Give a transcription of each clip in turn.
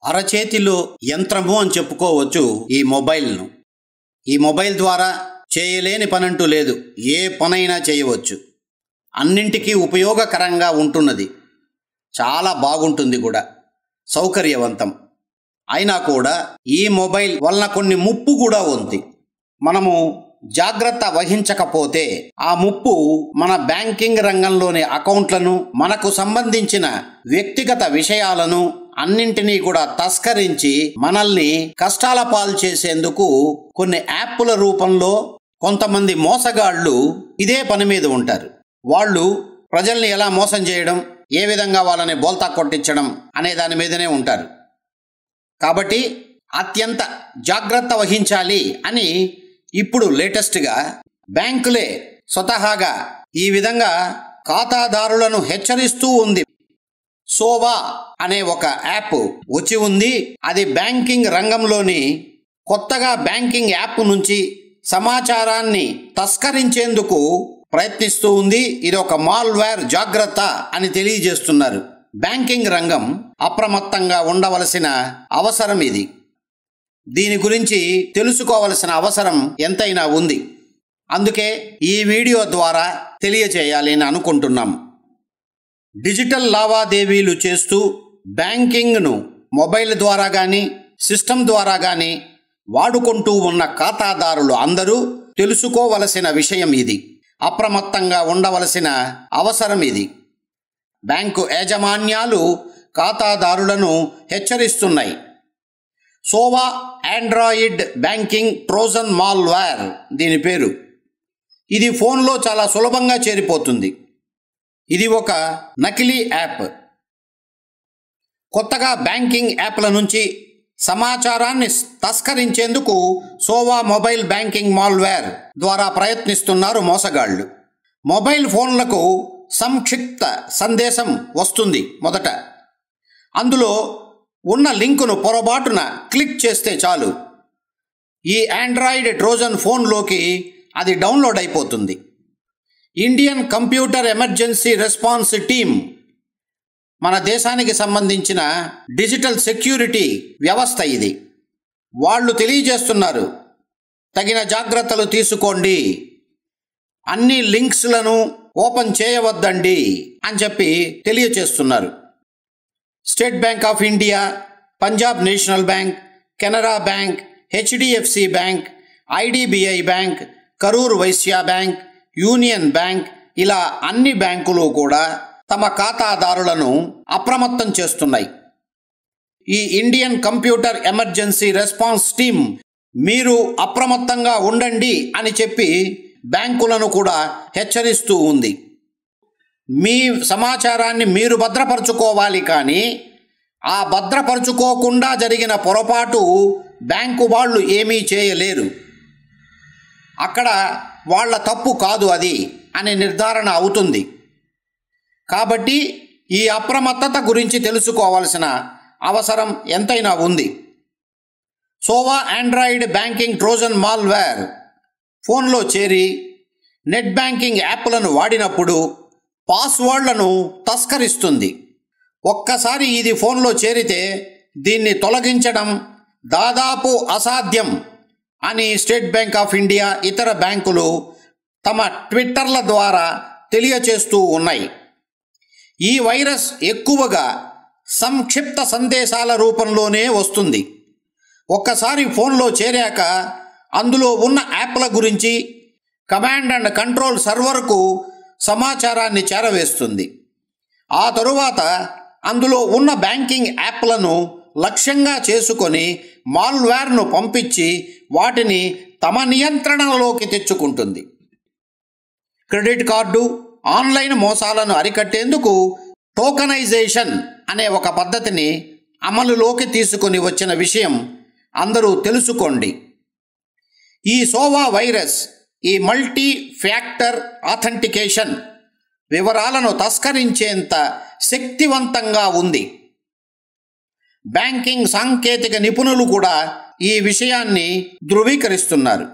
అరచేతిలో యంత్రము అని చెప్పుకోవచ్చు ఈ మొబైల్ను ఈ మొబైల్ ద్వారా చేయలేని పనంటూ లేదు ఏ పనైనా చేయవచ్చు అన్నింటికీ ఉపయోగకరంగా ఉంటున్నది చాలా బాగుంటుంది కూడా సౌకర్యవంతం అయినా కూడా ఈ మొబైల్ వలన కొన్ని ముప్పు కూడా ఉంది మనము జాగ్రత్త వహించకపోతే ఆ ముప్పు మన బ్యాంకింగ్ రంగంలోని అకౌంట్లను మనకు సంబంధించిన వ్యక్తిగత విషయాలను అన్నింటినీ కూడా తస్కరించి మనల్ని కష్టాల పాలు చేసేందుకు కొన్ని యాప్ల రూపంలో కొంతమంది మోసగాళ్ళు ఇదే పని మీద ఉంటారు వాళ్ళు ప్రజల్ని ఎలా మోసం చేయడం ఏ విధంగా వాళ్ళని బోల్తా కొట్టించడం అనే దాని మీదనే ఉంటారు కాబట్టి అత్యంత జాగ్రత్త వహించాలి అని ఇప్పుడు లేటెస్ట్గా బ్యాంకులే స్వతహాగా ఈ విధంగా ఖాతాదారులను హెచ్చరిస్తూ ఉంది సోవా అనే ఒక యాప్ వచ్చి ఉంది అది బ్యాంకింగ్ రంగంలోని కొత్తగా బ్యాంకింగ్ యాప్ నుంచి సమాచారాన్ని తస్కరించేందుకు ప్రయత్నిస్తూ ఉంది ఇది ఒక మాల్వేర్ జాగ్రత్త అని తెలియజేస్తున్నారు బ్యాంకింగ్ రంగం అప్రమత్తంగా ఉండవలసిన అవసరం ఇది దీని గురించి తెలుసుకోవలసిన అవసరం ఎంతైనా ఉంది అందుకే ఈ వీడియో ద్వారా తెలియచేయాలి అని అనుకుంటున్నాం డిజిటల్ లావాదేవీలు చేస్తూ బ్యాంకింగ్ను మొబైల్ ద్వారా కానీ సిస్టమ్ ద్వారా కానీ వాడుకుంటూ ఉన్న ఖాతాదారులు అందరూ తెలుసుకోవలసిన విషయం ఇది అప్రమత్తంగా ఉండవలసిన అవసరం ఇది బ్యాంకు యాజమాన్యాలు ఖాతాదారులను హెచ్చరిస్తున్నాయి Sova Android banking trojan malware దీని పేరు ఇది ఫోన్లో చాలా సులభంగా చేరిపోతుంది ఇది ఒక నకిలీ యాప్ కొత్తగా బ్యాంకింగ్ యాప్ల నుంచి సమాచారాన్ని తస్కరించేందుకు సోవా మొబైల్ బ్యాంకింగ్ మాల్వేర్ ద్వారా ప్రయత్నిస్తున్నారు మోసగాళ్లు మొబైల్ ఫోన్లకు సంక్షిప్త సందేశం వస్తుంది మొదట అందులో ఉన్న లింకును పొరపాటున క్లిక్ చేస్తే చాలు ఈ ఆండ్రాయిడ్ ట్రోజన్ ఫోన్లోకి అది డౌన్లోడ్ అయిపోతుంది Indian computer emergency response team మన దేశానికి సంబంధించిన డిజిటల్ సెక్యూరిటీ వ్యవస్థ ఇది వాళ్ళు తెలియజేస్తున్నారు తగిన జాగ్రత్తలు తీసుకోండి అన్ని లింక్స్లను ఓపెన్ చేయవద్దండి అని చెప్పి తెలియచేస్తున్నారు State Bank of India Punjab National Bank Canara Bank HDFC bank IDBI bank Karur Vysya bank Union Bank ఇలా అన్ని బ్యాంకులు కూడా తమ ఖాతాదారులను అప్రమత్తం చేస్తున్నాయి ఈ Indian computer emergency response team మీరు అప్రమత్తంగా ఉండండి అని చెప్పి బ్యాంకులను కూడా హెచ్చరిస్తూ ఉంది మీ సమాచారాన్ని మీరు భద్రపరచుకోవాలి కానీ ఆ భద్రపరచుకోకుండా జరిగిన పొరపాటు బ్యాంకు వాళ్ళు ఏమీ చేయలేరు అక్కడ వాళ్ళ తప్పు కాదు అది అనే నిర్ధారణ అవుతుంది కాబట్టి ఈ అప్రమత్తత గురించి తెలుసుకోవాల్సిన అవసరం ఎంతైనా ఉంది Sova Android banking trojan malware ఫోన్లో చేరి నెట్ బ్యాంకింగ్ యాప్లను వాడినప్పుడు పాస్వర్డ్లను తస్కరిస్తుంది ఒక్కసారి ఇది ఫోన్లో చేరితే దీన్ని తొలగించడం దాదాపు అసాధ్యం అని స్టేట్ బ్యాంక్ ఆఫ్ ఇండియా ఇతర బ్యాంకులు తమ ట్విట్టర్ల ద్వారా తెలియచేస్తూ ఉన్నాయి ఈ వైరస్ ఎక్కువగా సంక్షిప్త సందేశాల రూపంలోనే వస్తుంది ఒక్కసారి ఫోన్లో చేరాక అందులో ఉన్న యాప్ల గురించి కమాండ్ అండ్ కంట్రోల్ సర్వర్కు సమాచారాన్ని చేరవేస్తుంది ఆ తరువాత అందులో ఉన్న బ్యాంకింగ్ యాప్లను లక్ష్యంగా చేసుకొని మాల్వేర్ను పంపించి వాటిని తమ నియంత్రణలోకి తెచ్చుకుంటుంది క్రెడిట్ కార్డు ఆన్లైన్ మోసాలను అరికట్టేందుకు టోకనైజేషన్ అనే ఒక పద్ధతిని అమలులోకి తీసుకొని వచ్చిన విషయం అందరూ తెలుసుకోండి ఈ సోవా వైరస్ ఈ మల్టీ ఫ్యాక్టర్ ఆథెంటికేషన్ వివరాలను తస్కరించేంత శక్తివంతంగా ఉంది బ్యాంకింగ్ సాంకేతిక నిపుణులు కూడా ఈ విషయాన్ని ధృవీకరిస్తున్నారు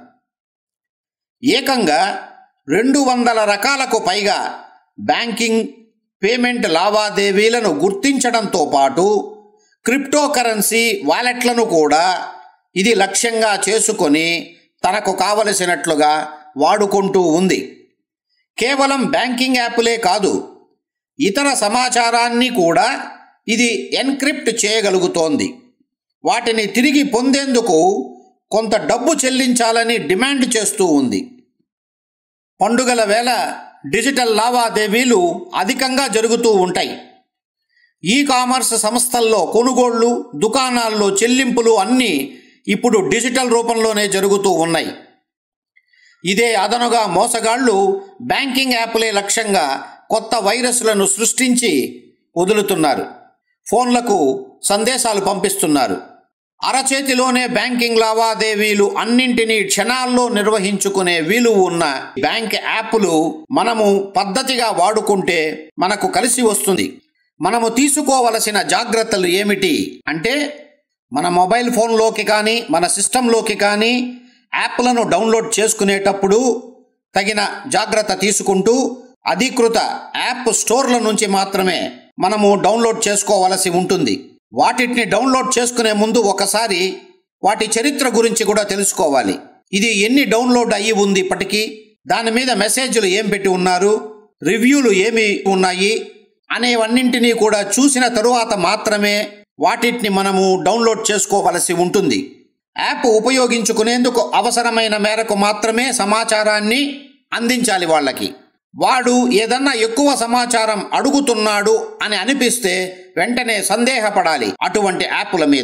ఏకంగా రెండు వందల రకాలకు పైగా బ్యాంకింగ్ పేమెంట్ లావాదేవీలను గుర్తించడంతో పాటు క్రిప్టో కరెన్సీ వాలెట్లను కూడా ఇది లక్ష్యంగా చేసుకొని తనకు కావలసినట్లుగా వాడుకుంటూ ఉంది కేవలం బ్యాంకింగ్ యాప్లే కాదు ఇతర సమాచారాన్ని కూడా ఇది ఎన్క్రిప్ట్ చేయగలుగుతోంది వాటిని తిరిగి పొందేందుకు కొంత డబ్బు చెల్లించాలని డిమాండ్ చేస్తూ ఉంది పండుగల వేళ డిజిటల్ లావాదేవీలు అధికంగా జరుగుతూ ఉంటాయి ఈ కామర్స్ సంస్థల్లో కొనుగోళ్లు దుకాణాల్లో చెల్లింపులు అన్నీ ఇప్పుడు డిజిటల్ రూపంలోనే జరుగుతూ ఉన్నాయి ఇదే అదనుగా మోసగాళ్లు బ్యాంకింగ్ యాప్లే లక్ష్యంగా కొత్త వైరస్లను సృష్టించి వదులుతున్నారు ఫోన్లకు సందేశాలు పంపిస్తున్నారు అరచేతిలోనే బ్యాంకింగ్ లావాదేవీలు అన్నింటినీ క్షణాల్లో నిర్వహించుకునే వీలు ఉన్న బ్యాంక్ యాప్లు మనము పద్ధతిగా వాడుకుంటే మనకు కలిసి వస్తుంది మనము తీసుకోవలసిన జాగ్రత్తలు ఏమిటి అంటే మన మొబైల్ ఫోన్లోకి కానీ మన సిస్టంలోకి కానీ యాప్లను డౌన్లోడ్ చేసుకునేటప్పుడు తగిన జాగ్రత్త తీసుకుంటూ అధికృత యాప్ స్టోర్ల నుంచి మాత్రమే మనము డౌన్లోడ్ చేసుకోవలసి ఉంటుంది వాటిని డౌన్లోడ్ చేసుకునే ముందు ఒకసారి వాటి చరిత్ర గురించి కూడా తెలుసుకోవాలి ఇది ఎన్ని డౌన్లోడ్ అయ్యి ఉంది ఇప్పటికీ దాని మీద మెసేజ్లు ఏం పెట్టి ఉన్నారు రివ్యూలు ఏమి ఉన్నాయి అనేవన్నింటినీ కూడా చూసిన తరువాత మాత్రమే వాటిని మనము డౌన్లోడ్ చేసుకోవలసి ఉంటుంది యాప్ ఉపయోగించుకునేందుకు అవసరమైన మేరకు మాత్రమే సమాచారాన్ని అందించాలి వాళ్ళకి వాడు ఏదన్నా ఎక్కువ సమాచారం అడుగుతున్నాడు అని అనిపిస్తే వెంటనే సందేహపడాలి అటువంటి యాప్ల మీద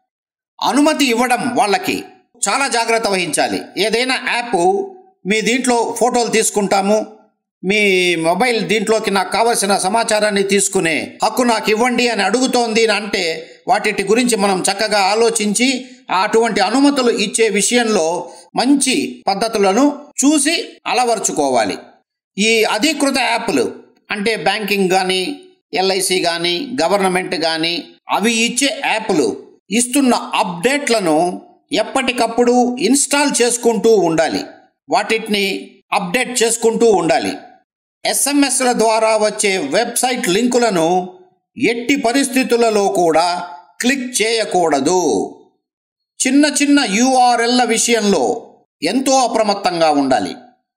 అనుమతి ఇవ్వడం వాళ్ళకి చాలా జాగ్రత్త వహించాలి ఏదైనా యాప్ మీ దీంట్లో ఫోటోలు తీసుకుంటాము మీ మొబైల్ దీంట్లోకి నాకు కావలసిన సమాచారాన్ని తీసుకునే హక్కు నాకు ఇవ్వండి అని అడుగుతోంది అని అంటే వాటి గురించి మనం చక్కగా ఆలోచించి అటువంటి అనుమతులు ఇచ్చే విషయంలో మంచి పద్ధతులను చూసి అలవర్చుకోవాలి ఈ అధీకృత యాప్లు అంటే బ్యాంకింగ్ కానీ ఎల్ఐసి కానీ గవర్నమెంట్ కానీ అవి ఇచ్చే యాప్లు ఇస్తున్న అప్డేట్లను ఎప్పటికప్పుడు ఇన్స్టాల్ చేసుకుంటూ ఉండాలి వాటిని అప్డేట్ చేసుకుంటూ ఉండాలి ఎస్ఎంఎస్ల ద్వారా వచ్చే వెబ్సైట్ లింకులను ఎట్టి పరిస్థితులలో కూడా క్లిక్ చేయకూడదు చిన్న చిన్న యూఆర్ఎల్ల విషయంలో ఎంతో అప్రమత్తంగా ఉండాలి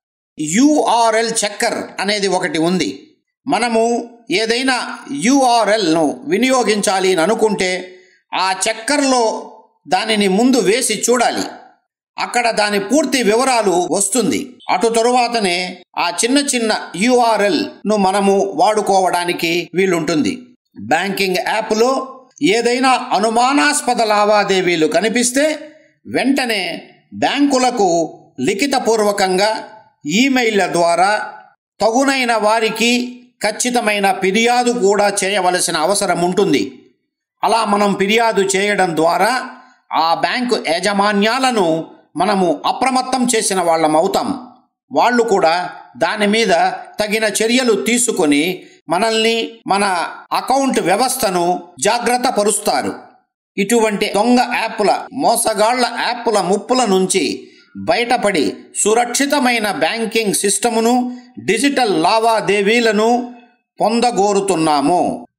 యూఆర్ఎల్ చెక్కర్ అనేది ఒకటి ఉంది మనము ఏదైనా యూఆర్ఎల్ను వినియోగించాలి అని అనుకుంటే ఆ చెక్కర్లో దానిని ముందు వేసి చూడాలి అక్కడ దాని పూర్తి వివరాలు వస్తుంది అటు తరువాతనే ఆ చిన్న చిన్న యూఆర్ఎల్ ను మనము వాడుకోవడానికి వీలుంటుంది బ్యాంకింగ్ యాప్లో ఏదైనా అనుమానాస్పద లావాదేవీలు కనిపిస్తే వెంటనే బ్యాంకులకు లిఖితపూర్వకంగా ఈమెయిల్ల ద్వారా తగునైన వారికి ఖచ్చితమైన ఫిర్యాదు కూడా చేయవలసిన అవసరం ఉంటుంది అలా మనం ఫిర్యాదు చేయడం ద్వారా ఆ బ్యాంకు యాజమాన్యాలను మనము అప్రమత్తం చేసిన వాళ్ళం అవుతాం వాళ్ళు కూడా దాని మీద తగిన చర్యలు తీసుకొని మనల్ని మన అకౌంట్ వ్యవస్థను జాగ్రత్త పరుస్తారు ఇటువంటి దొంగ యాప్ల మోసగాళ్ల యాప్ల ముప్పుల నుంచి బయటపడి సురక్షితమైన బ్యాంకింగ్ సిస్టమును డిజిటల్ లావాదేవీలను పొందగోరుతున్నాము